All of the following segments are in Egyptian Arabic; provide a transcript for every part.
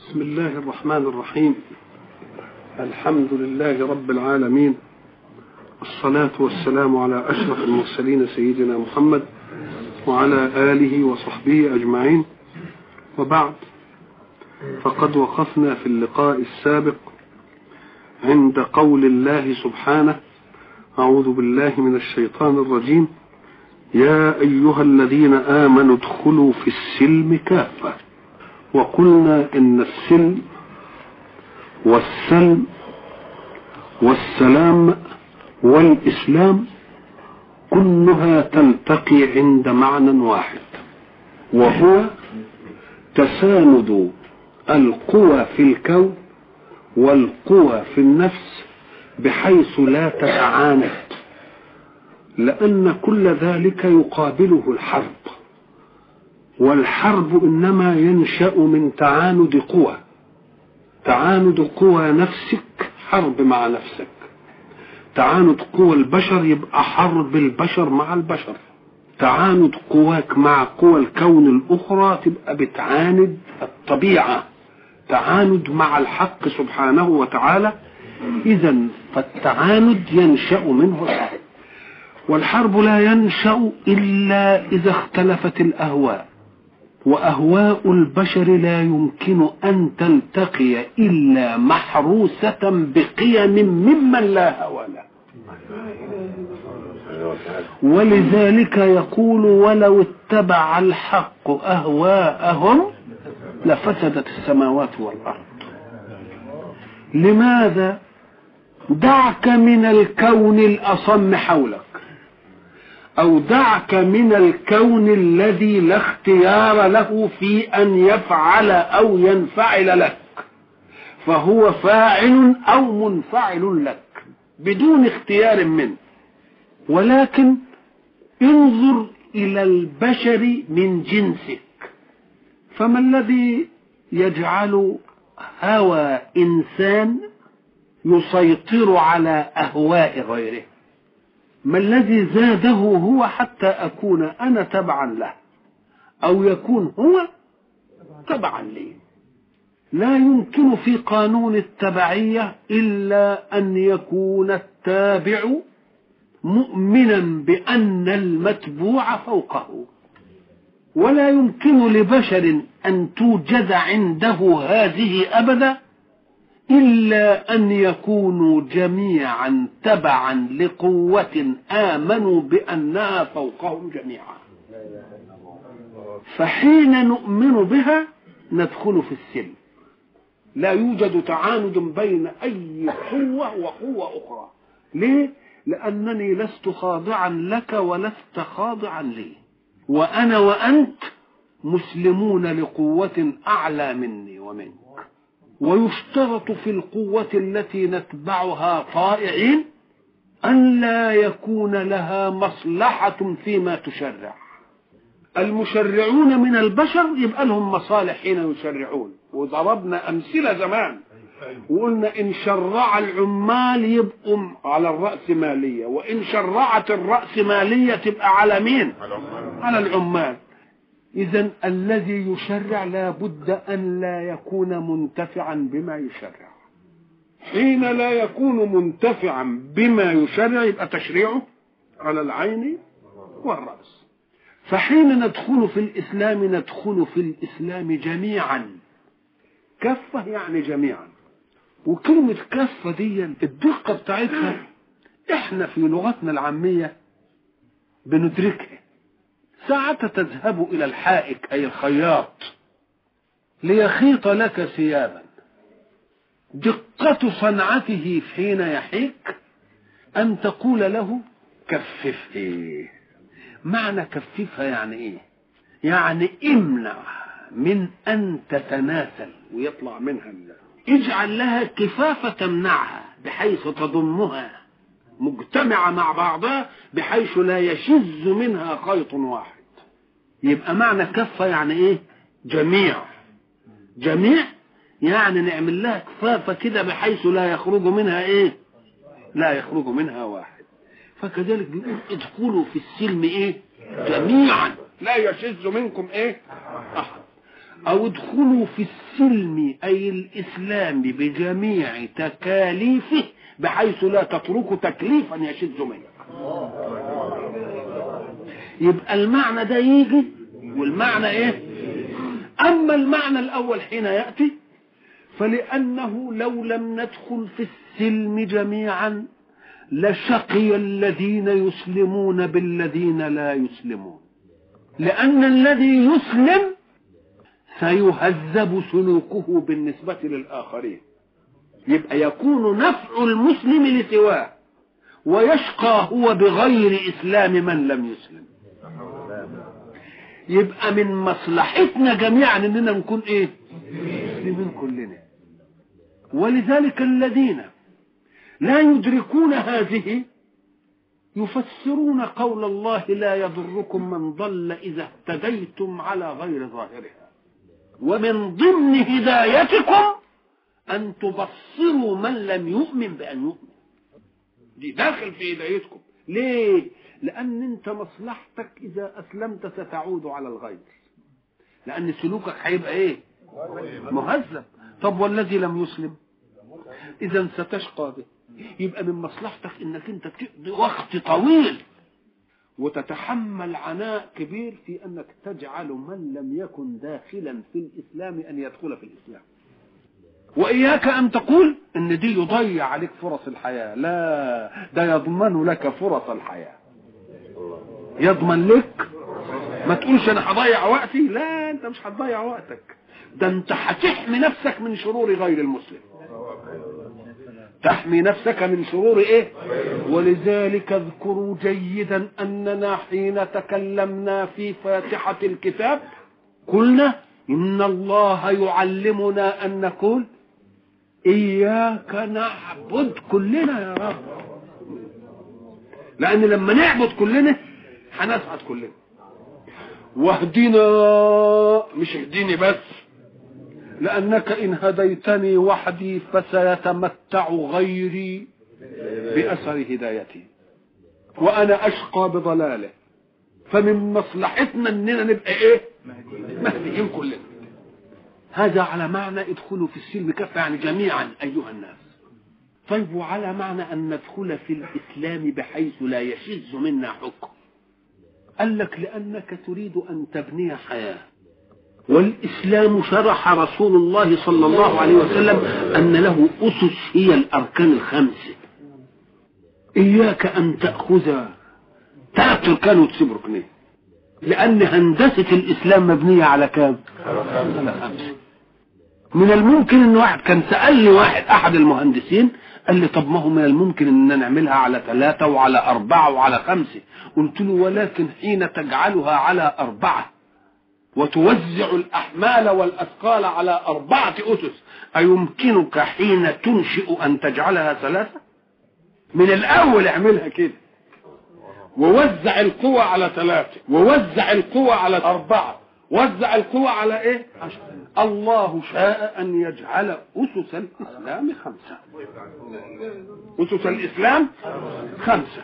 بسم الله الرحمن الرحيم الحمد لله رب العالمين والصلاة والسلام على أشرف المرسلين سيدنا محمد وعلى آله وصحبه أجمعين وبعد فقد وقفنا في اللقاء السابق عند قول الله سبحانه أعوذ بالله من الشيطان الرجيم يا أيها الذين آمنوا ادخلوا في السلم كافة وقلنا إن السلم والسلم والسلام والإسلام كلها تلتقي عند معنى واحد وهو تساند القوى في الكون والقوى في النفس بحيث لا تتعاند لأن كل ذلك يقابله الحرب والحرب إنما ينشأ من تعاند قوى تعاند قوى نفسك حرب مع نفسك تعاند قوى البشر يبقى حرب البشر مع البشر تعاند قواك مع قوى الكون الأخرى تبقى بتعاند الطبيعة تعاند مع الحق سبحانه وتعالى إذا فالتعاند ينشأ منه الحرب والحرب لا ينشأ إلا إذا اختلفت الأهواء وأهواء البشر لا يمكن أن تلتقي إلا محروسة بقيم ممن لا هوى له ولذلك يقول ولو اتبع الحق أهواءهم لفسدت السماوات والأرض لماذا دعك من الكون الأصم حولك أو دعك من الكون الذي لا اختيار له في أن يفعل أو ينفعل لك فهو فاعل أو منفعل لك بدون اختيار منه ولكن انظر إلى البشر من جنسك فما الذي يجعل هوى إنسان يسيطر على أهواء غيره ما الذي زاده هو حتى أكون أنا تبعا له أو يكون هو تبعا لي لا يمكن في قانون التبعية إلا أن يكون التابع مؤمنا بأن المتبوع فوقه ولا يمكن لبشر أن توجد عنده هذه أبدا إلا أن يكونوا جميعا تبعا لقوة آمنوا بأنها فوقهم جميعا فحين نؤمن بها ندخل في السلم لا يوجد تعاند بين أي قوة وقوة أخرى ليه؟ لأنني لست خاضعا لك ولست خاضعا لي وأنا وأنت مسلمون لقوة أعلى مني ومنك ويشترط في القوة التي نتبعها طائعين أن لا يكون لها مصلحة فيما تشرع المشرعون من البشر يبقى لهم مصالح حين يشرعون وضربنا أمثلة زمان وقلنا إن شرع العمال يبقوا على الرأسمالية وإن شرعت الرأسمالية تبقى على مين على العمال إذا الذي يشرع لا بد أن لا يكون منتفعا بما يشرع حين لا يكون منتفعا بما يشرع يبقى تشريعه على العين والرأس فحين ندخل في الإسلام ندخل في الإسلام جميعا كفة يعني جميعا وكلمة كفة دي الدقة بتاعتها احنا في لغتنا العامية بندركها ساعة تذهب إلى الحائك أي الخياط ليخيط لك ثيابا دقة صنعته حين يحيك أن تقول له كفف إيه معنى كففها يعني إيه يعني امنع من أن تتناسل ويطلع منها اجعل لها كفافة تمنعها بحيث تضمها مجتمعة مع بعضها بحيث لا يشذ منها خيط واحد يبقى معنى كفة يعني ايه جميع جميع يعني نعمل لها كفافة كده بحيث لا يخرج منها ايه لا يخرج منها واحد فكذلك بيقول ادخلوا في السلم ايه جميعا لا يشذ منكم ايه احد او ادخلوا في السلم اي الاسلام بجميع تكاليفه بحيث لا تتركوا تكليفا يشد منك يبقى المعنى ده يجي والمعنى ايه اما المعنى الاول حين ياتي فلانه لو لم ندخل في السلم جميعا لشقي الذين يسلمون بالذين لا يسلمون لان الذي يسلم سيهذب سلوكه بالنسبه للاخرين يبقى يكون نفع المسلم لسواه ويشقى هو بغير اسلام من لم يسلم يبقى من مصلحتنا جميعا اننا نكون ايه مسلمين كلنا ولذلك الذين لا يدركون هذه يفسرون قول الله لا يضركم من ضل اذا اهتديتم على غير ظاهرها ومن ضمن هدايتكم ان تبصروا من لم يؤمن بان يؤمن دي داخل في هدايتكم ليه لان انت مصلحتك اذا اسلمت ستعود على الغير لان سلوكك هيبقى ايه مهذب طب والذي لم يسلم اذا ستشقى به يبقى من مصلحتك انك انت تقضي وقت طويل وتتحمل عناء كبير في انك تجعل من لم يكن داخلا في الاسلام ان يدخل في الاسلام واياك ان تقول ان دي يضيع عليك فرص الحياه لا ده يضمن لك فرص الحياه يضمن لك ما تقولش انا هضيع وقتي لا انت مش هتضيع وقتك ده انت هتحمي نفسك من شرور غير المسلم تحمي نفسك من شرور ايه ولذلك اذكروا جيدا اننا حين تكلمنا في فاتحة الكتاب قلنا ان الله يعلمنا ان نقول اياك نعبد كلنا يا رب لان لما نعبد كلنا هنسعد كلنا واهدنا مش اهديني بس لأنك إن هديتني وحدي فسيتمتع غيري بأثر هدايتي وأنا أشقى بضلاله فمن مصلحتنا إننا نبقى إيه؟ مهديين كلنا هذا على معنى ادخلوا في السلم كافة يعني جميعا أيها الناس طيب وعلى معنى أن ندخل في الإسلام بحيث لا يشذ منا حكم قال لك لأنك تريد أن تبني حياة والإسلام شرح رسول الله صلى الله عليه وسلم أن له أسس هي الأركان الخمسة إياك أن تأخذ ثلاث أركان وتسيب ركنين لأن هندسة الإسلام مبنية على كام؟ على خمسة من الممكن ان واحد كان سألني واحد احد المهندسين قال لي طب ما هو من الممكن ان نعملها على ثلاثة وعلى اربعة وعلى خمسة قلت له ولكن حين تجعلها على اربعة وتوزع الأحمال والأثقال على أربعة أسس أيمكنك حين تنشئ أن تجعلها ثلاثة من الأول اعملها كده ووزع القوة على ثلاثة ووزع القوة على أربعة وزع القوة على إيه عشر. الله شاء أن يجعل أسس الإسلام خمسة أسس الإسلام خمسة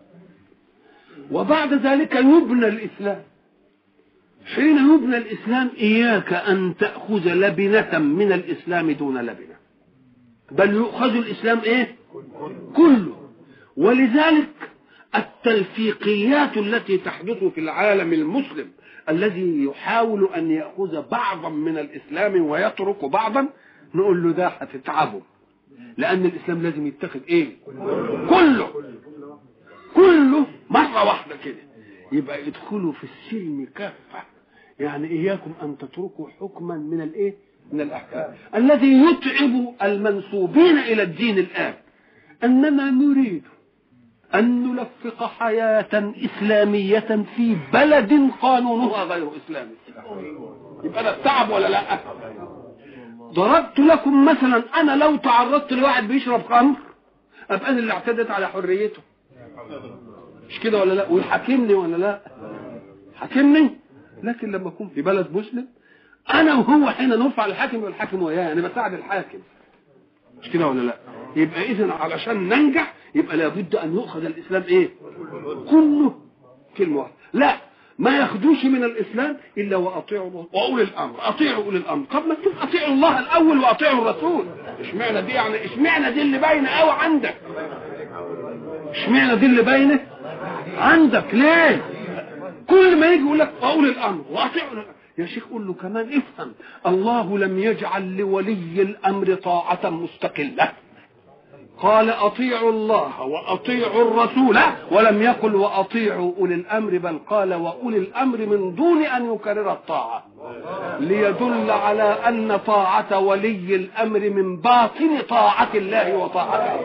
وبعد ذلك يبنى الإسلام حين يبنى الإسلام إياك أن تأخذ لبنة من الإسلام دون لبنة بل يؤخذ الإسلام إيه كله ولذلك التلفيقيات التي تحدث في العالم المسلم الذي يحاول أن يأخذ بعضا من الإسلام ويترك بعضا نقول له ده هتتعبه لأن الإسلام لازم يتخذ إيه كله كله مرة واحدة كده يبقى ادخلوا في السلم كافة يعني إياكم أن تتركوا حكما من الإيه من الأحكام الذي يتعب المنسوبين إلى الدين الآن أننا نريد أن نلفق حياة إسلامية في بلد قانونها غير إسلامي يبقى ده التعب ولا لا ضربت لكم مثلا أنا لو تعرضت لواحد بيشرب خمر أبقى أنا اللي اعتدت على حريته مش كده ولا لا ويحاكمني ولا لا حاكمني لكن لما اكون في بلد مسلم انا وهو حين نرفع الحاكم والحاكم وياه انا بساعد الحاكم مش كده ولا لا يبقى اذا علشان ننجح يبقى لابد ان يؤخذ الاسلام ايه كله كلمه واحده لا ما ياخدوش من الاسلام الا واطيعوا واولي الامر اطيعوا اولي الامر طب ما انتم اطيعوا الله الاول واطيعوا الرسول اشمعنى دي يعني اشمعنى دي اللي باينه قوي عندك اشمعنى دي اللي باينه عندك ليه كل ما يجي يقول لك اولي الامر واطيعوا يا شيخ قول له كمان افهم الله لم يجعل لولي الامر طاعه مستقله قال اطيعوا الله واطيعوا الرسول ولم يقل واطيعوا اولي الامر بل قال واولي الامر من دون ان يكرر الطاعه ليدل على ان طاعه ولي الامر من باطن طاعه الله وطاعته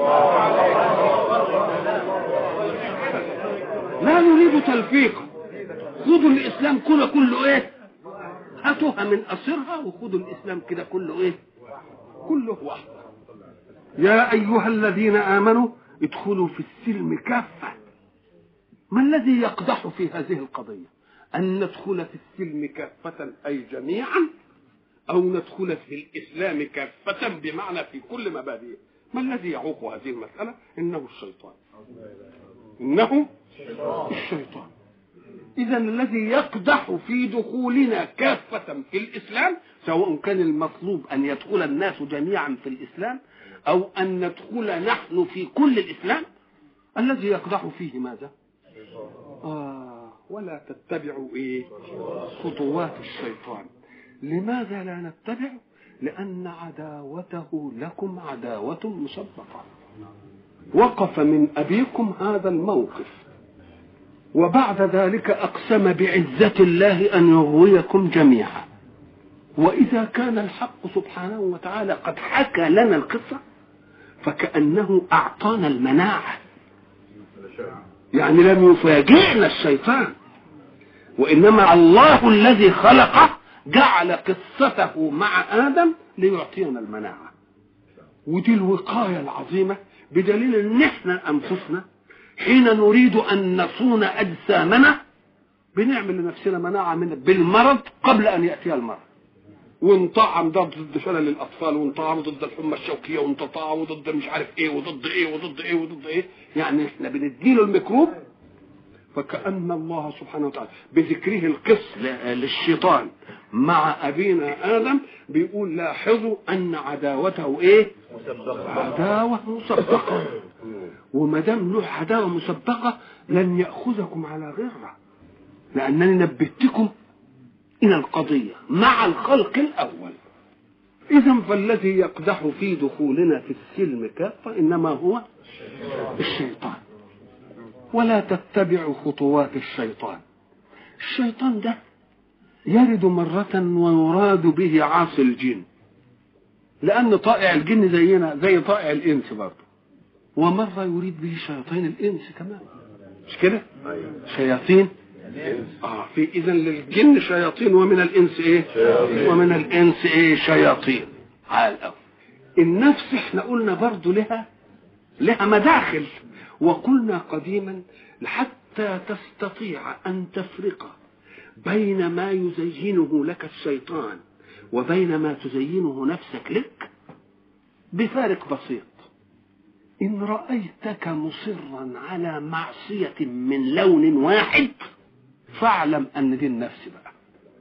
لا نريد تلفيقا خذوا الاسلام كله كله ايه هاتوها من اصرها وخذوا الاسلام كده كله ايه كله واحد يا أيها الذين آمنوا ادخلوا في السلم كافة ما الذي يقدح في هذه القضية أن ندخل في السلم كافة أي جميعا أو ندخل في الإسلام كافة بمعنى في كل مبادئه ما الذي يعوق هذه المسألة إنه الشيطان إنه الشيطان إذا الذي يقدح في دخولنا كافة في الإسلام سواء كان المطلوب أن يدخل الناس جميعا في الإسلام أو أن ندخل نحن في كل الإسلام الذي يقدح فيه ماذا آه ولا تتبعوا إيه خطوات الشيطان لماذا لا نتبع لأن عداوته لكم عداوة مسبقة وقف من أبيكم هذا الموقف وبعد ذلك أقسم بعزة الله أن يغويكم جميعا وإذا كان الحق سبحانه وتعالى قد حكى لنا القصة فكأنه أعطانا المناعة يعني لم يفاجئنا الشيطان وإنما الله الذي خلقه جعل قصته مع آدم ليعطينا المناعة ودي الوقاية العظيمة بدليل ان احنا انفسنا حين نريد ان نصون اجسامنا بنعمل لنفسنا مناعة من بالمرض قبل ان يأتي المرض ونطعم ضد شلل الاطفال ونطعم ضد الحمى الشوكيه ونطعم ضد مش عارف ايه وضد ايه وضد ايه وضد ايه يعني احنا بنديله الميكروب فكأن الله سبحانه وتعالى بذكره القص للشيطان مع أبينا آدم بيقول لاحظوا أن عداوته إيه؟ مسبقة عداوة مسبقة وما دام له عداوة مسبقة لن يأخذكم على غرة لأنني نبهتكم إلى القضية مع الخلق الأول إذا فالذي يقدح في دخولنا في السلم كافة إنما هو الشيطان ولا تتبعوا خطوات الشيطان الشيطان ده يرد مرة ويراد به عاصي الجن لأن طائع الجن زينا زي طائع الإنس برضه ومرة يريد به شياطين الإنس كمان مش كده؟ شياطين اه في اذا للجن شياطين ومن الانس ايه شياطين. ومن الانس ايه شياطين عال قوي النفس احنا قلنا برضو لها لها مداخل وقلنا قديما حتى تستطيع ان تفرق بين ما يزينه لك الشيطان وبين ما تزينه نفسك لك بفارق بسيط إن رأيتك مصرا على معصية من لون واحد فاعلم ان دي النفس بقى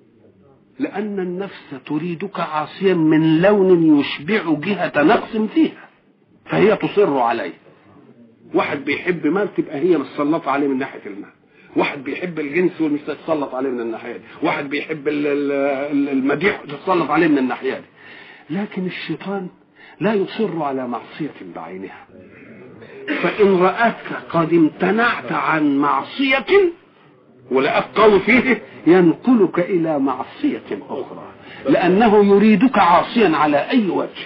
لان النفس تريدك عاصيا من لون يشبع جهة نقص فيها فهي تصر عليه واحد بيحب مال تبقى هي متسلطة عليه من ناحية المال واحد بيحب الجنس والمش تتسلط عليه من الناحية دي واحد بيحب المديح تتسلط عليه من الناحية دي لكن الشيطان لا يصر على معصية بعينها فإن رأتك قد امتنعت عن معصية ولقاك قوي فيه ينقلك الى معصية اخرى لانه يريدك عاصيا على اي وجه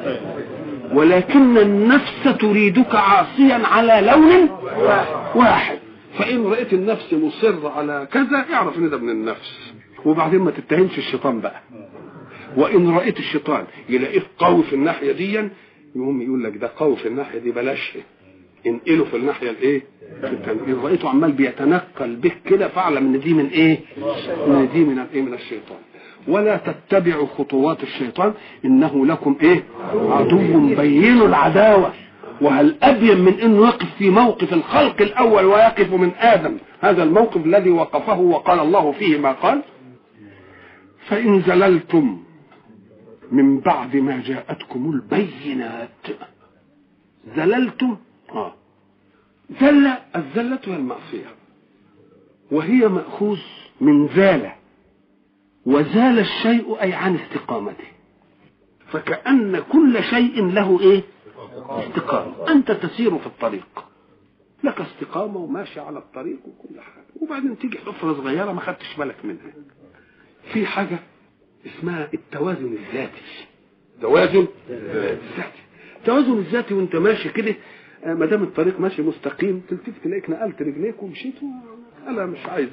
ولكن النفس تريدك عاصيا على لون واحد فان رأيت النفس مصر على كذا اعرف ان ده من النفس وبعدين ما تتهمش الشيطان بقى وان رأيت الشيطان يلاقيك قوي في الناحية دي يقوم يقول لك ده قوي في الناحية دي بلاش انقله في الناحية الايه التنقيل رأيته عمال بيتنقل به كده فاعلم ان دي من ايه ان دي من الايه من الشيطان ولا تتبعوا خطوات الشيطان انه لكم ايه عدو بين العداوه وهل أبين من أنه يقف في موقف الخلق الأول ويقف من آدم هذا الموقف الذي وقفه وقال الله فيه ما قال فإن زللتم من بعد ما جاءتكم البينات زللتم آه. زل الزلة هي المعصية وهي مأخوذ من زال وزال الشيء أي عن استقامته فكأن كل شيء له إيه استقامة أنت تسير في الطريق لك استقامة وماشي على الطريق وكل حاجة وبعدين تيجي حفرة صغيرة ما خدتش بالك منها في حاجة اسمها التوازن الذاتي توازن الذاتي التوازن الذاتي وانت ماشي كده ما دام الطريق ماشي مستقيم تلتفت تلاقيك نقلت رجليك ومشيت انا مش عايز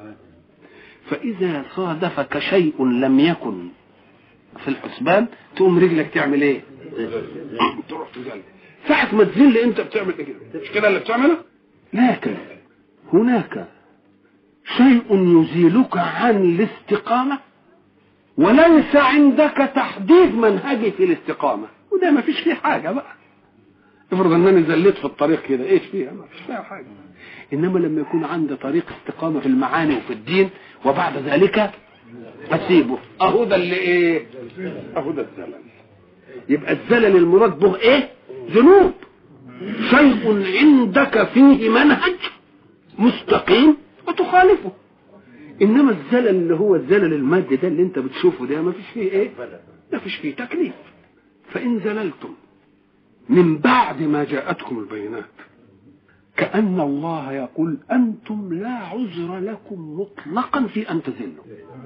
فاذا صادفك شيء لم يكن في الحسبان تقوم رجلك تعمل ايه تروح تزل ساعة ما تزل انت بتعمل ايه مش كده اللي بتعمله لكن هناك شيء يزيلك عن الاستقامة وليس عندك تحديد منهجي في الاستقامة وده ما فيش فيه حاجة بقى افرض انني زليت في الطريق كده ايش فيها ما فيش فيها حاجة انما لما يكون عندي طريق استقامة في المعاني وفي الدين وبعد ذلك اسيبه اهو ده اللي ايه اهو ده الزلل يبقى الزلل المراد به ايه ذنوب شيء عندك فيه منهج مستقيم وتخالفه انما الزلل اللي هو الزلل المادي ده اللي انت بتشوفه ده ما فيش فيه ايه ما فيش فيه تكليف فان زللتم من بعد ما جاءتكم البينات كأن الله يقول أنتم لا عذر لكم مطلقا في أن تزلوا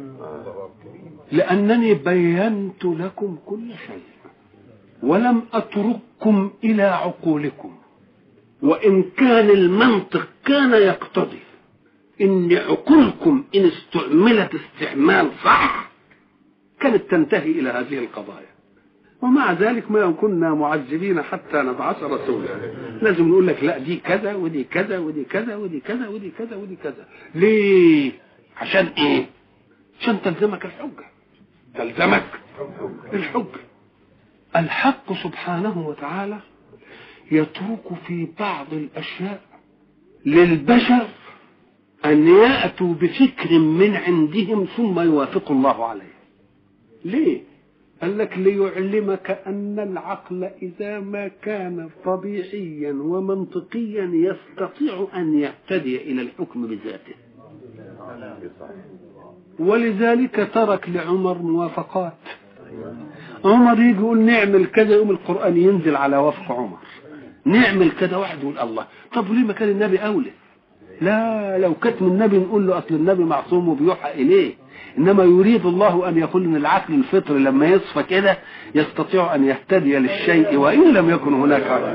لأنني بينت لكم كل شيء ولم أترككم إلى عقولكم وإن كان المنطق كان يقتضي إن عقولكم إن استعملت استعمال صح كانت تنتهي إلى هذه القضايا ومع ذلك ما كنا معذبين حتى نبعث رسولا لازم نقول لك لا دي كذا ودي كذا ودي كذا ودي كذا ودي كذا ودي كذا ليه عشان ايه عشان تلزمك الحجة تلزمك الحجة الحق سبحانه وتعالى يترك في بعض الأشياء للبشر أن يأتوا بفكر من عندهم ثم يوافق الله عليه ليه قال لك ليعلمك أن العقل إذا ما كان طبيعيا ومنطقيا يستطيع أن يهتدي إلى الحكم بذاته ولذلك ترك لعمر موافقات عمر يجي يقول نعمل كذا يوم القرآن ينزل على وفق عمر نعمل كذا واحد يقول الله طب وليه ما كان النبي أولى لا لو كتم النبي نقول له أصل النبي معصوم وبيوحى إليه إنما يريد الله أن يقول أن العقل الفطري لما يصفى كده يستطيع أن يهتدي للشيء وإن لم يكن هناك عقل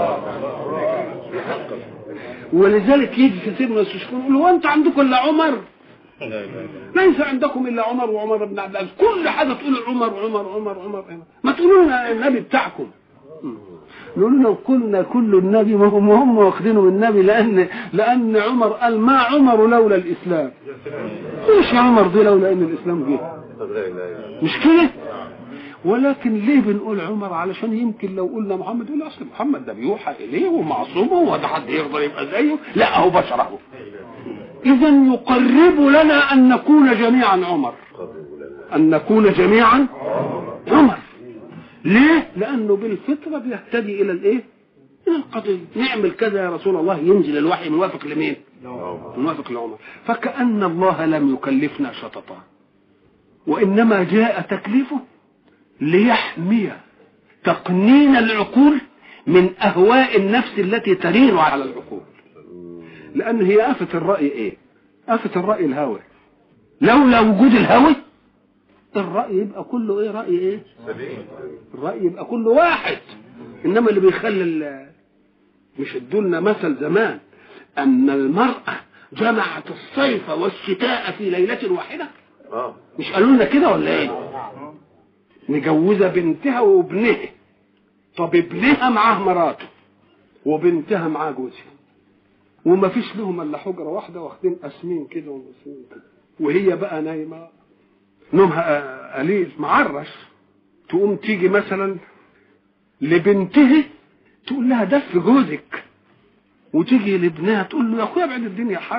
ولذلك يجي كثير من المستشرقين يقول هو أنت عندكم إلا عمر ليس عندكم إلا عمر وعمر بن عبد العزيز كل حاجة تقول عمر عمر عمر عمر, عمر. ما تقولوا لنا النبي بتاعكم نقول لو كنا كل النبي ما هم هم واخدينه من النبي لان لان عمر قال ما عمر لولا الاسلام مش عمر دي لولا ان الاسلام جه مش كده ولكن ليه بنقول عمر علشان يمكن لو قلنا محمد يقول اصل محمد ده بيوحى اليه ومعصوم هو ده حد يقدر يبقى زيه لا هو بشره اذا يقرب لنا ان نكون جميعا عمر ان نكون جميعا عمر ليه؟ لأنه بالفطرة بيهتدي إلى الإيه؟ إلى القضية نعمل كذا يا رسول الله ينزل الوحي موافق لمين؟ موافق لعمر فكأن الله لم يكلفنا شططا وإنما جاء تكليفه ليحمي تقنين العقول من أهواء النفس التي ترين على العقول لأن هي آفة الرأي إيه؟ آفة الرأي الهوى لولا وجود الهوى الرأي يبقى كله ايه رأي ايه الرأي يبقى كله واحد انما اللي بيخلي مش ادولنا مثل زمان ان المرأة جمعت الصيف والشتاء في ليلة واحدة مش قالوا لنا كده ولا ايه مجوزة بنتها وابنها طب ابنها معاه مراته وبنتها معاه جوزها وما فيش لهم الا حجره واحده واخدين قاسمين كده ومقسمين كده وهي بقى نايمه نومها قليل معرش تقوم تيجي مثلا لبنته تقول لها دف جوزك وتيجي لابنها تقول له يا اخويا ابعد الدنيا حر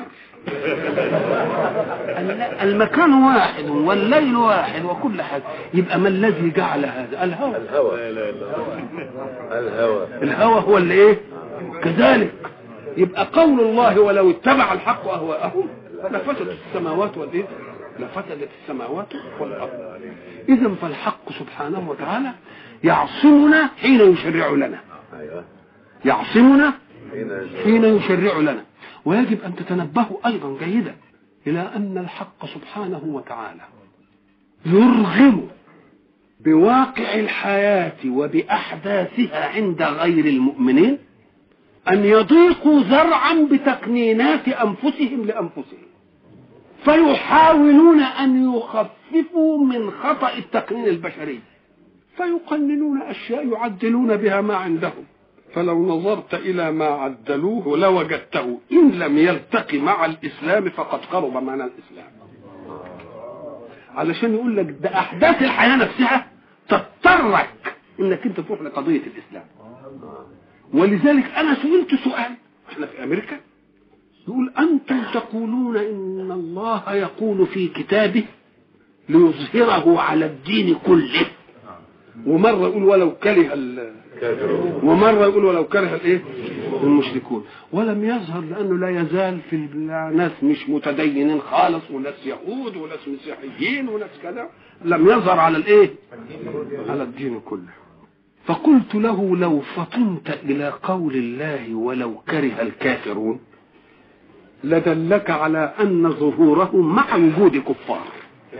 المكان واحد والليل واحد وكل حاجه يبقى ما الذي جعل هذا الهوى الهوى الهوى الهوى هو اللي ايه كذلك يبقى قول الله ولو اتبع الحق اهواءهم لفسدت السماوات والايه لفسدت السماوات والارض اذا فالحق سبحانه وتعالى يعصمنا حين يشرع لنا ايوه يعصمنا هنا حين يشرع لنا ويجب أن تتنبهوا أيضا جيدا إلى أن الحق سبحانه وتعالى يرغم بواقع الحياة وبأحداثها عند غير المؤمنين أن يضيقوا ذرعا بتقنينات أنفسهم لأنفسهم فيحاولون أن يخففوا من خطأ التقنين البشري فيقننون أشياء يعدلون بها ما عندهم فلو نظرت إلى ما عدلوه لوجدته إن لم يلتق مع الإسلام فقد قرب من الإسلام علشان يقول لك ده أحداث الحياة نفسها تضطرك إنك أنت تروح لقضية الإسلام ولذلك أنا سئلت سؤال إحنا في أمريكا يقول أنتم تقولون إن الله يقول في كتابه ليظهره على الدين كله ومرة يقول ولو كره ال- كافرون ومرة يقول ولو كره الايه المشركون ولم يظهر لانه لا يزال في ناس مش متدينين خالص وناس يهود وناس مسيحيين وناس كذا لم يظهر على الايه على الدين كله فقلت له لو فطنت الى قول الله ولو كره الكافرون لدلك على ان ظهوره مع وجود كفار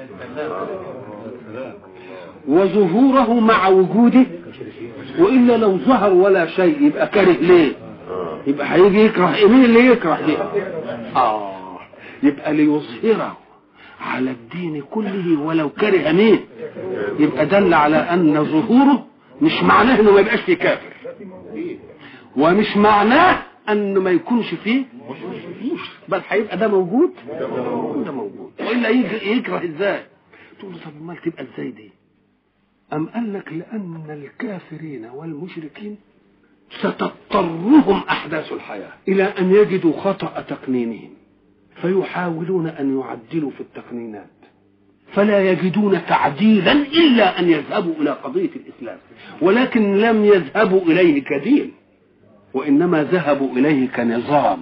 وظهوره مع وجوده والا لو ظهر ولا شيء يبقى كاره ليه يبقى هيجي يكره إيه؟ مين اللي يكره دي اه يبقى ليظهره على الدين كله ولو كره مين يبقى دل على ان ظهوره مش معناه انه ما يبقاش فيه كافر ومش معناه انه ما يكونش فيه مشرك بل هيبقى ده موجود ده موجود والا يجي يكره ازاي تقول له طب امال تبقى ازاي دي أم قال لك لأن الكافرين والمشركين ستضطرهم أحداث الحياة إلى أن يجدوا خطأ تقنينهم فيحاولون أن يعدلوا في التقنينات فلا يجدون تعديلا إلا أن يذهبوا إلى قضية الإسلام ولكن لم يذهبوا إليه كدين وإنما ذهبوا إليه كنظام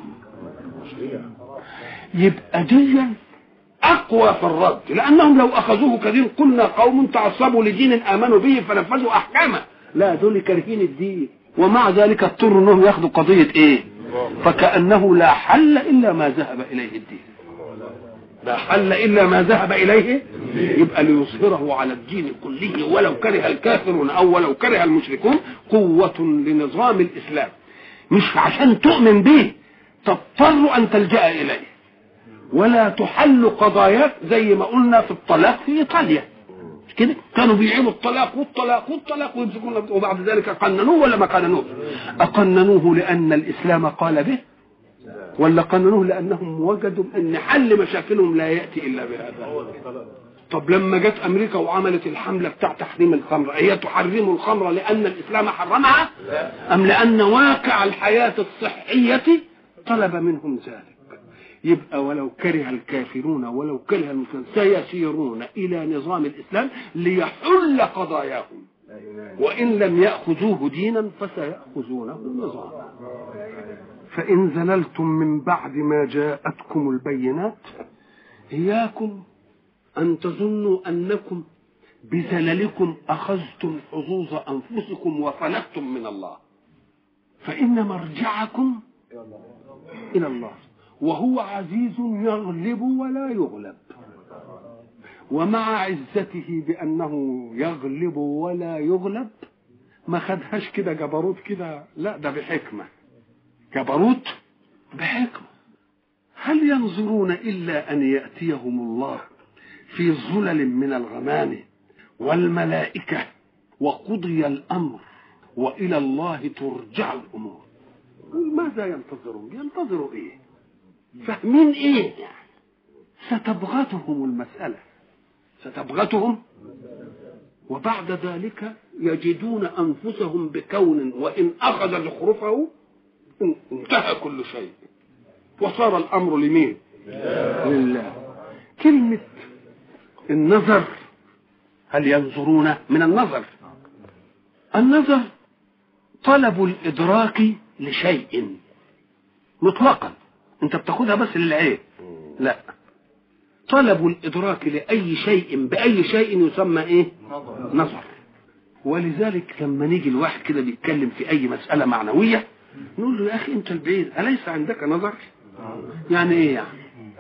يبقى ديا اقوى في الرد لانهم لو اخذوه كدين قلنا قوم تعصبوا لدين امنوا به فنفذوا احكامه لا دول كارهين الدين ومع ذلك اضطروا انهم ياخذوا قضيه ايه فكانه لا حل الا ما ذهب اليه الدين لا حل الا ما ذهب اليه يبقى ليظهره على الدين كله ولو كره الكافرون او ولو كره المشركون قوه لنظام الاسلام مش عشان تؤمن به تضطر ان تلجا اليه ولا تحل قضاياك زي ما قلنا في الطلاق في ايطاليا مش كده كانوا بيعيبوا الطلاق والطلاق والطلاق ويمسكون وبعد ذلك قننوه ولا ما قننوه اقننوه لان الاسلام قال به ولا قننوه لانهم وجدوا ان حل مشاكلهم لا ياتي الا بهذا طب لما جت امريكا وعملت الحمله بتاع تحريم الخمر هي تحرم الخمر لان الاسلام حرمها ام لان واقع الحياه الصحيه طلب منهم ذلك يبقى ولو كره الكافرون ولو كره المسلمون سيسيرون الى نظام الاسلام ليحل قضاياهم وان لم ياخذوه دينا فسياخذونه نظاما فان زللتم من بعد ما جاءتكم البينات اياكم ان تظنوا انكم بزللكم اخذتم حظوظ انفسكم وفلتم من الله فان مرجعكم الى الله وهو عزيز يغلب ولا يغلب ومع عزته بأنه يغلب ولا يغلب ما خدهاش كده جبروت كده لا ده بحكمة جبروت بحكمة هل ينظرون إلا أن يأتيهم الله في ظلل من الغمام والملائكة وقضي الأمر وإلى الله ترجع الأمور ماذا ينتظرون ينتظروا إيه فاهمين ايه يعني ستبغتهم المسألة ستبغتهم وبعد ذلك يجدون أنفسهم بكون وإن أخذ زخرفه انتهى كل شيء وصار الأمر لمين لله كلمة النظر هل ينظرون من النظر النظر طلب الإدراك لشيء مطلقا انت بتاخدها بس للعين لا طلب الإدراك لأي شيء بأي شيء يسمى إيه نظر ولذلك لما نيجي الواحد كده بيتكلم في أي مسألة معنوية نقول له يا أخي أنت البعيد أليس عندك نظر يعني إيه يعني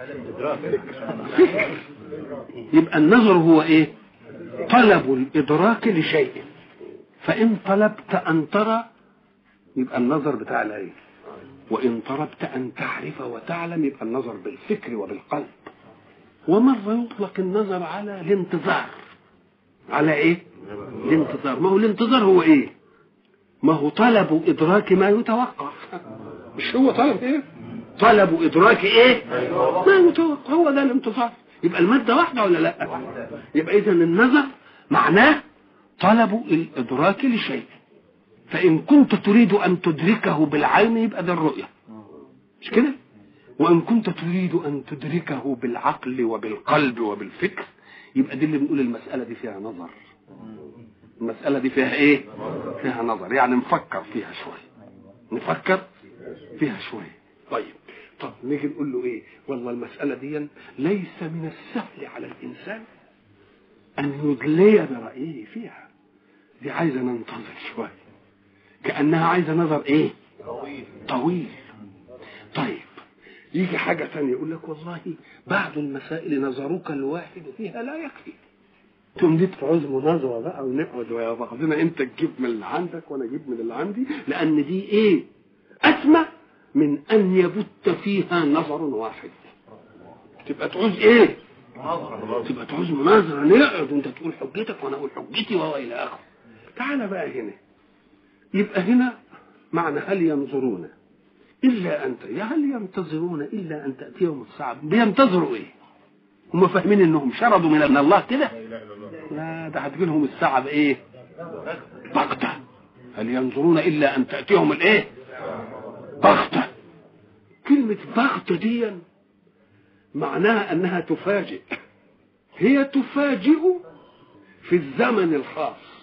فكر يبقى النظر هو إيه طلب الإدراك لشيء فإن طلبت أن ترى يبقى النظر بتاع العين وإن طلبت أن تعرف وتعلم يبقى النظر بالفكر وبالقلب ومرة يطلق النظر على الانتظار على ايه الانتظار ما هو الانتظار هو ايه ما هو طلب ادراك ما يتوقع مش هو طلب ايه طلب ادراك ايه ما يتوقع هو ده الانتظار يبقى المادة واحدة ولا لا يبقى اذا النظر معناه طلب الادراك لشيء فان كنت تريد ان تدركه بالعين يبقى ده الرؤية مش كده وإن كنت تريد أن تدركه بالعقل وبالقلب وبالفكر يبقى دي اللي بنقول المسألة دي فيها نظر المسألة دي فيها إيه؟ فيها نظر يعني نفكر فيها شوية نفكر فيها شوية طيب طب نيجي نقول له إيه؟ والله المسألة دي ليس من السهل على الإنسان أن يدلي برأيه فيها دي عايزة ننتظر شوية كأنها عايزة نظر إيه؟ طويل طيب يجي حاجة ثانية يقول لك والله بعض المسائل نظرك الواحد فيها لا يكفي تقوم دي تعوز مناظرة بقى ونقعد ويا بعضنا انت تجيب من اللي عندك وانا اجيب من اللي عندي لان دي ايه اسمى من ان يبت فيها نظر واحد تبقى تعوز ايه تبقى تعوز مناظرة نقعد انت تقول حجتك وانا اقول حجتي وهو الى اخره تعال بقى هنا يبقى هنا معنى هل ينظرون إلا أنت يا هل ينتظرون إلا أن تأتيهم الساعة بينتظروا إيه هم فاهمين إنهم شردوا من أن الله كده لا ده هتجي لهم الساعة بإيه بغتة هل ينظرون إلا أن تأتيهم الإيه بغتة كلمة بغتة دي معناها أنها تفاجئ هي تفاجئ في الزمن الخاص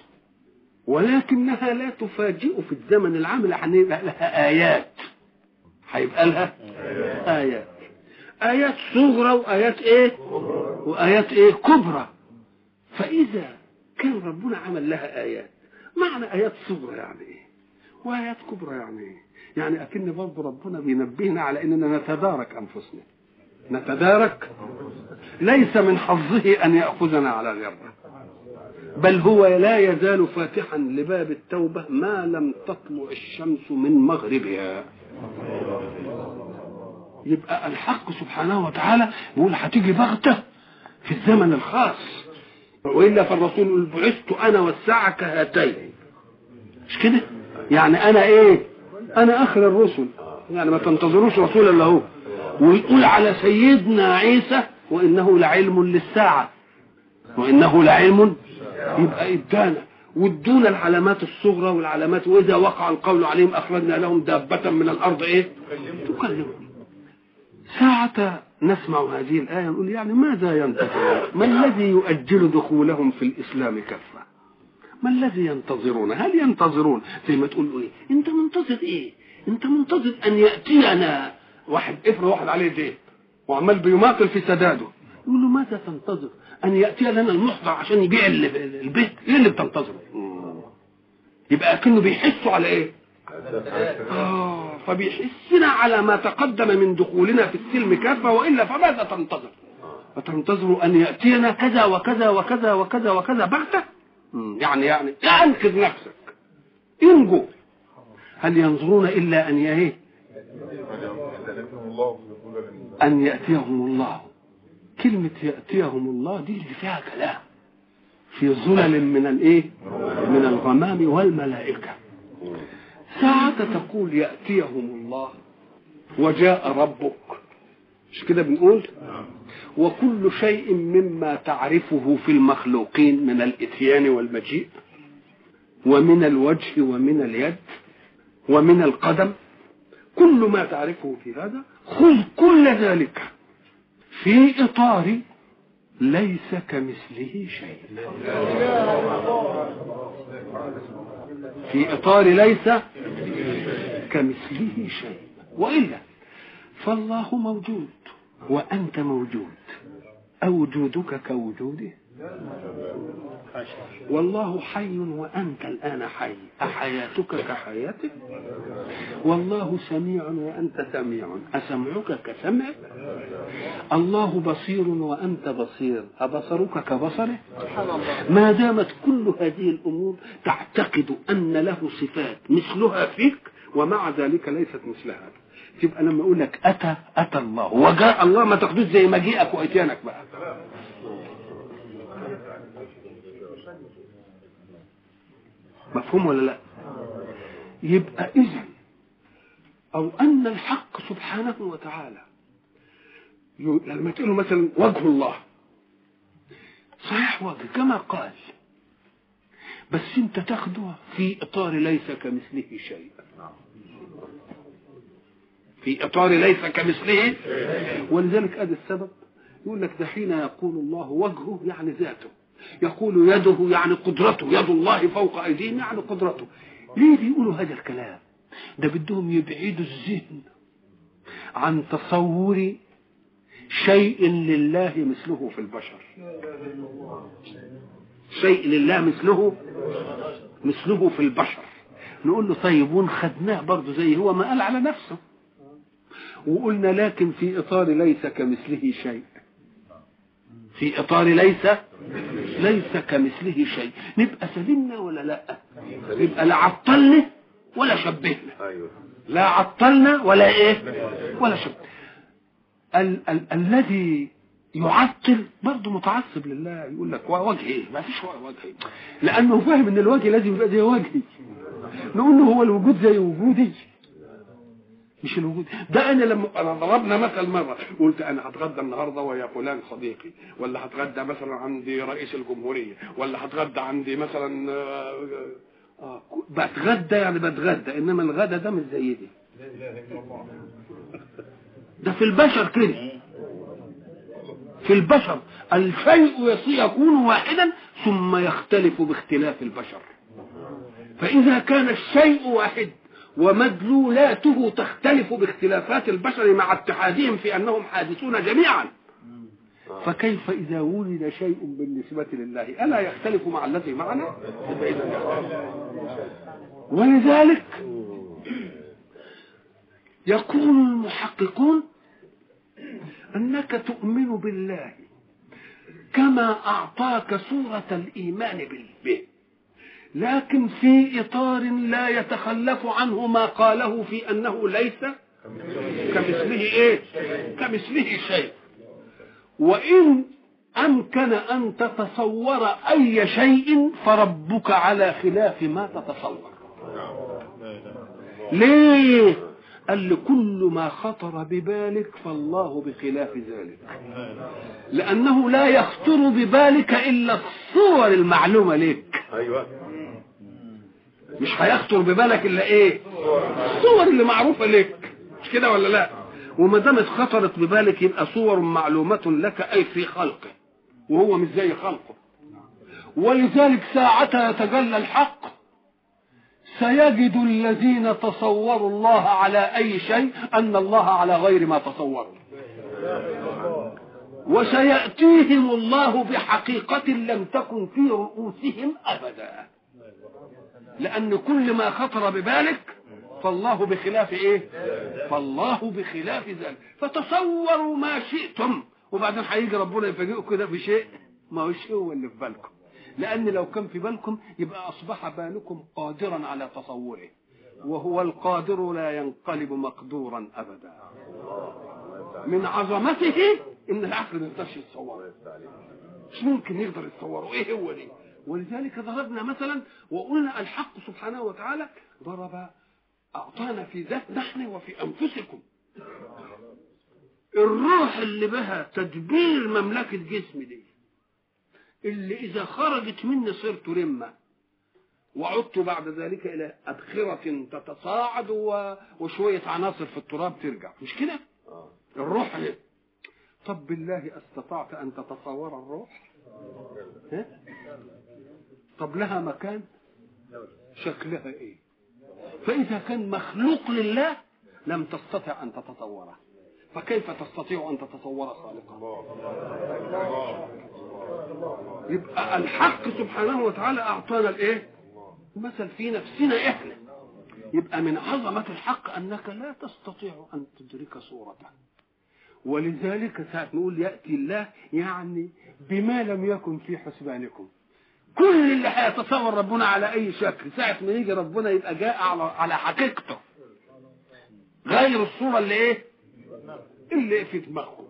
ولكنها لا تفاجئ في الزمن العام لأن لها آيات هيبقى لها آيات آيات صغرى وآيات إيه وآيات إيه كبرى فإذا كان ربنا عمل لها آيات معنى آيات صغرى يعني إيه وآيات كبرى يعني إيه يعني أكن برضه ربنا بينبهنا على إننا نتدارك أنفسنا نتدارك ليس من حظه أن يأخذنا على غيره بل هو لا يزال فاتحا لباب التوبة ما لم تطلع الشمس من مغربها يبقى الحق سبحانه وتعالى بيقول هتيجي بغتة في الزمن الخاص وإلا فالرسول يقول بعثت أنا والساعة كهاتين مش كده يعني أنا إيه أنا آخر الرسل يعني ما تنتظروش رسول إلا هو ويقول على سيدنا عيسى وإنه لعلم للساعة وإنه لعلم يبقى ادانا وادونا العلامات الصغرى والعلامات واذا وقع القول عليهم اخرجنا لهم دابه من الارض ايه تكلمهم ساعة نسمع هذه الآية نقول يعني ماذا ينتظرون ما الذي يؤجل دخولهم في الإسلام كفة ما الذي ينتظرون هل ينتظرون زي ما تقول ايه انت منتظر ايه انت منتظر ان يأتينا واحد افرض واحد عليه دين وعمال بيماطل في سداده يقول له ماذا تنتظر ان ياتي لنا المحضر عشان يبيع البيت ايه اللي بتنتظره يبقى كانه بيحسوا على ايه آه فبيحسنا على ما تقدم من دخولنا في السلم كافه والا فماذا تنتظر فتنتظر ان ياتينا كذا وكذا وكذا وكذا وكذا بغته يعني يعني انقذ نفسك انجو هل ينظرون الا ان ايه ان ياتيهم الله كلمة يأتيهم الله دي اللي فيها كلام في ظلل من الايه من الغمام والملائكة ساعة تقول يأتيهم الله وجاء ربك مش كده بنقول وكل شيء مما تعرفه في المخلوقين من الاتيان والمجيء ومن الوجه ومن اليد ومن القدم كل ما تعرفه في هذا خذ كل ذلك في اطار ليس كمثله شيء في اطار ليس كمثله شيء والا فالله موجود وانت موجود اوجودك كوجوده والله حي وانت الان حي احياتك كحياته والله سميع وانت سميع اسمعك كسمعه الله بصير وانت بصير ابصرك كبصره ما دامت كل هذه الامور تعتقد ان له صفات مثلها فيك ومع ذلك ليست مثلها تبقى لما اقول لك اتى اتى الله وجاء الله ما تاخدوش زي مجيئك واتيانك بقى مفهوم ولا لا يبقى اذا او ان الحق سبحانه وتعالى ي- لما تقول له مثلا وجه الله صحيح وجه كما قال بس انت تاخده في اطار ليس كمثله شيء في اطار ليس كمثله ولذلك ادي السبب يقول لك ده حين يقول الله وجهه يعني ذاته يقول يده يعني قدرته يد الله فوق ايديهم يعني قدرته ليه بيقولوا هذا الكلام ده بدهم يبعدوا الذهن عن تصور شيء لله مثله في البشر شيء لله مثله مثله في البشر نقول له طيب ونخدناه برضه زي هو ما قال على نفسه وقلنا لكن في اطار ليس كمثله شيء في اطار ليس ليس كمثله شيء نبقى سلمنا ولا لا يبقى لا عطلنا ولا شبهنا ايوه لا عطلنا ولا ايه ولا شبه ال- ال- الذي يعطل برضه متعصب لله يقول لك وجه ايه ما فيش وجه إيه؟ لانه فاهم ان الوجه لازم يبقى زي وجهي نقول له هو الوجود زي وجودي مش الوجود ده انا لما انا ضربنا مثل مره قلت انا هتغدى النهارده ويا فلان صديقي ولا هتغدى مثلا عندي رئيس الجمهوريه ولا هتغدى عندي مثلا آه، آه بتغدى يعني بتغدى انما الغدا ده مش زي دي ده في البشر كده في البشر الشيء يصي- يكون واحدا ثم يختلف باختلاف البشر فإذا كان الشيء واحد ومدلولاته تختلف باختلافات البشر مع اتحادهم في أنهم حادثون جميعا فكيف إذا ولد شيء بالنسبة لله ألا يختلف مع الذي معنا يبقى إذا يختلف. ولذلك يقول المحققون أنك تؤمن بالله كما أعطاك صورة الإيمان به لكن في إطار لا يتخلف عنه ما قاله في أنه ليس كمثله إيه كمثله شيء وإن أمكن أن تتصور أي شيء فربك على خلاف ما تتصور ليه قال لي كل ما خطر ببالك فالله بخلاف ذلك لأنه لا يخطر ببالك إلا الصور المعلومة لك ايوه مش هيخطر ببالك إلا إيه الصور اللي معروفة لك مش كده ولا لا وما دامت خطرت ببالك يبقى صور معلومة لك أي في خلقه وهو مش زي خلقه ولذلك ساعتها يتجلى الحق سيجد الذين تصوروا الله على أي شيء أن الله على غير ما تصوروا وسيأتيهم الله بحقيقة لم تكن في رؤوسهم أبدا لأن كل ما خطر ببالك فالله بخلاف إيه فالله بخلاف ذلك فتصوروا ما شئتم وبعدين هيجي ربنا يفاجئكم كده بشيء ما هوش هو اللي في بالكم لأن لو كان في بالكم يبقى أصبح بالكم قادرا على تصوره وهو القادر لا ينقلب مقدورا أبدا من عظمته إن العقل ما يقدرش يتصوره مش ممكن يقدر يتصوره إيه هو دي ولذلك ضربنا مثلا وقلنا الحق سبحانه وتعالى ضرب أعطانا في ذات نحن وفي أنفسكم الروح اللي بها تدبير مملكة جسمي دي اللي إذا خرجت مني صرت رمة وعدت بعد ذلك إلى أبخرة تتصاعد و- وشوية عناصر في التراب ترجع مش كده؟ الروح إيه؟ طب بالله استطعت أن تتصور الروح؟ ها؟ طب لها مكان؟ شكلها إيه؟ فإذا كان مخلوق لله لم تستطع أن تتصوره فكيف تستطيع أن تتصور خالقه يبقى الحق سبحانه وتعالى أعطانا الإيه مثل في نفسنا إحنا يبقى من عظمة الحق أنك لا تستطيع أن تدرك صورته ولذلك ساعة نقول يأتي الله يعني بما لم يكن في حسبانكم كل اللي هيتصور ربنا على أي شكل ساعة ما يجي ربنا يبقى جاء على على حقيقته غير الصورة اللي إيه اللي في دماغهم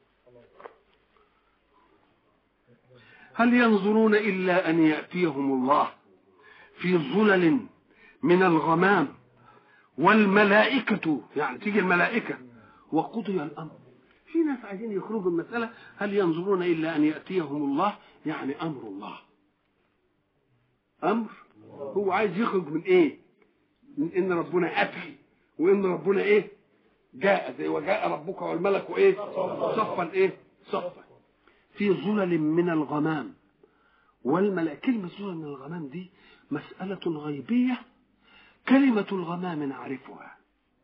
هل ينظرون إلا أن يأتيهم الله في ظلل من الغمام والملائكة يعني تيجي الملائكة وقضي الأمر في ناس عايزين يخرجوا من المسألة هل ينظرون إلا أن يأتيهم الله يعني أمر الله أمر هو عايز يخرج من إيه من إن ربنا أتي وإن ربنا إيه جاء زي وجاء ربك والملك إيه صفا إيه صفا في ظلل من الغمام والملائكة كلمة ظلل من الغمام دي مسألة غيبية كلمة الغمام نعرفها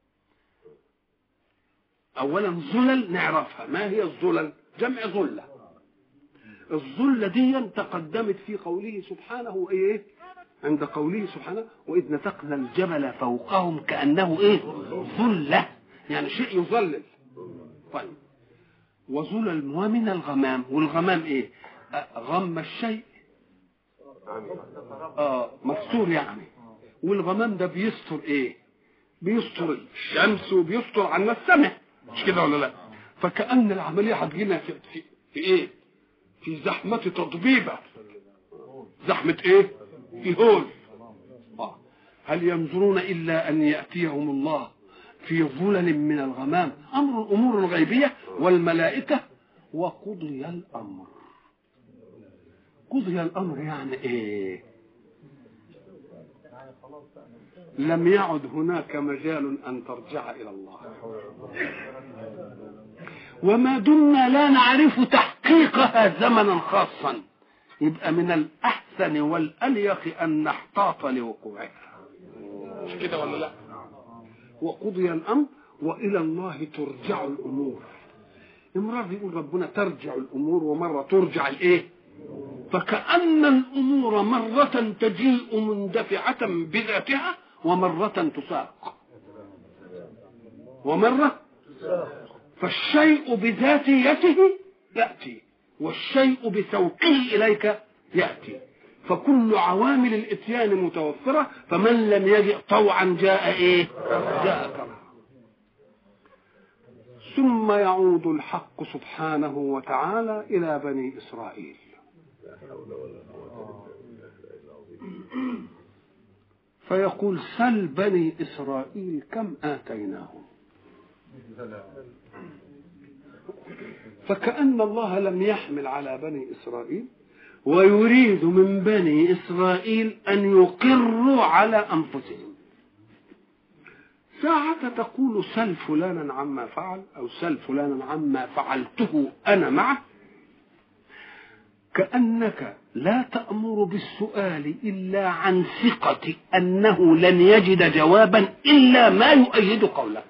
أولا ظلل نعرفها ما هي الظلل جمع ظلة الظلة دي تقدمت في قوله سبحانه ايه عند قوله سبحانه وإذ نتقنا الجبل فوقهم كأنه ايه ظلة يعني شيء يظلل طيب وظلل ومن الغمام والغمام ايه آه، غم الشيء اه مستور يعني والغمام ده بيستر ايه بيستر الشمس وبيستر عنا السماء مش كده ولا لا فكأن العملية هتجينا في, في, في ايه في زحمة تضبيبة زحمة ايه في هول آه. هل ينظرون إلا أن يأتيهم الله في ظلل من الغمام أمر الأمور الغيبية والملائكة وقضي الأمر قضي الأمر يعني إيه لم يعد هناك مجال أن ترجع إلى الله وما دمنا لا نعرف تحقيقها زمنا خاصا يبقى من الأحسن والأليق أن نحتاط لوقوعها مش كده ولا لا وقضي الأمر وإلى الله ترجع الأمور مرة يقول ربنا ترجع الأمور ومرة ترجع الإيه فكأن الأمور مرة تجيء مندفعة بذاتها ومرة تساق ومرة فالشيء بذاتيته يأتي والشيء بسوقه إليك يأتي فكل عوامل الإتيان متوفرة فمن لم يجئ طوعا جاء إيه جاء كرها ثم يعود الحق سبحانه وتعالى إلى بني إسرائيل فيقول سل بني إسرائيل كم آتيناهم فكأن الله لم يحمل على بني إسرائيل ويريد من بني إسرائيل أن يقروا على أنفسهم ساعة تقول سل فلانا عما فعل أو سل فلانا عما فعلته أنا معه كأنك لا تأمر بالسؤال إلا عن ثقة أنه لن يجد جوابا إلا ما يؤيد قولك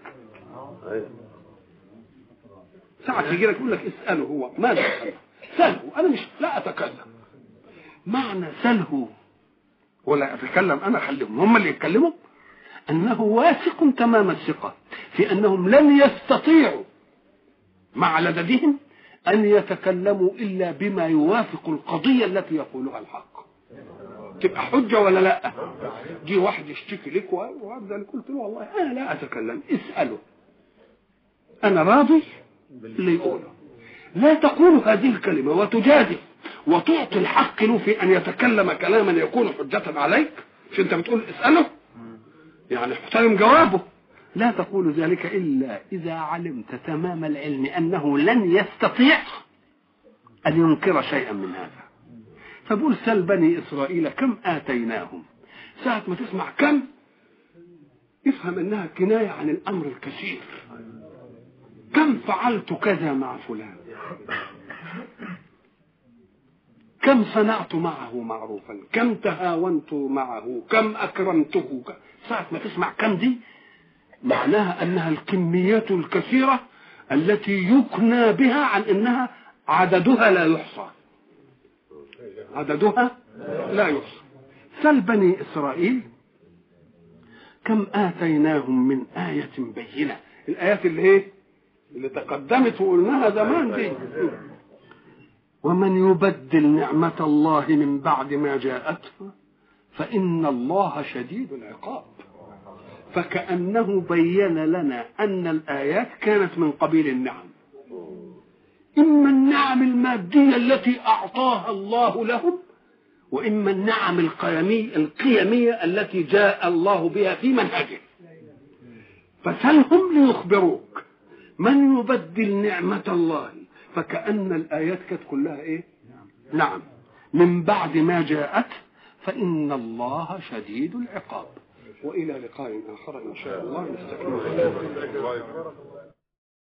ساعة يجي لك يقول لك اسأله هو ماذا اسأله سله أنا مش لا أتكلم معنى سله ولا أتكلم أنا خليهم هم اللي يتكلموا أنه واثق تمام الثقة في أنهم لن يستطيعوا مع لددهم أن يتكلموا إلا بما يوافق القضية التي يقولها الحق تبقى حجة ولا لا جي واحد يشتكي لك وابدا قلت له والله أنا لا أتكلم اسأله أنا راضي اللي يقوله لا تقول هذه الكلمة وتجادل وتعطي الحق له في أن يتكلم كلاما يكون حجة عليك مش أنت بتقول اسأله يعني احترم جوابه لا تقول ذلك إلا إذا علمت تمام العلم أنه لن يستطيع أن ينكر شيئا من هذا فبقول سل بني إسرائيل كم آتيناهم ساعة ما تسمع كم افهم انها كناية عن الامر الكثير كم فعلت كذا مع فلان كم صنعت معه معروفا كم تهاونت معه كم اكرمته ساعة ما تسمع كم دي معناها انها الكميات الكثيرة التي يكنى بها عن انها عددها لا يحصى عددها لا يحصى سل بني اسرائيل كم آتيناهم من آية بينة الآيات اللي ايه اللي تقدمت وقلناها زمان دي ومن يبدل نعمة الله من بعد ما جاءته فإن الله شديد العقاب فكأنه بين لنا أن الآيات كانت من قبيل النعم إما النعم المادية التي أعطاها الله لهم وإما النعم القيمية القيمية التي جاء الله بها في منهجه فسلهم ليخبروك من يبدل نعمة الله فكأن الآيات كانت كلها إيه نعم من بعد ما جاءت فإن الله شديد العقاب وإلى لقاء آخر إن شاء الله نستكمل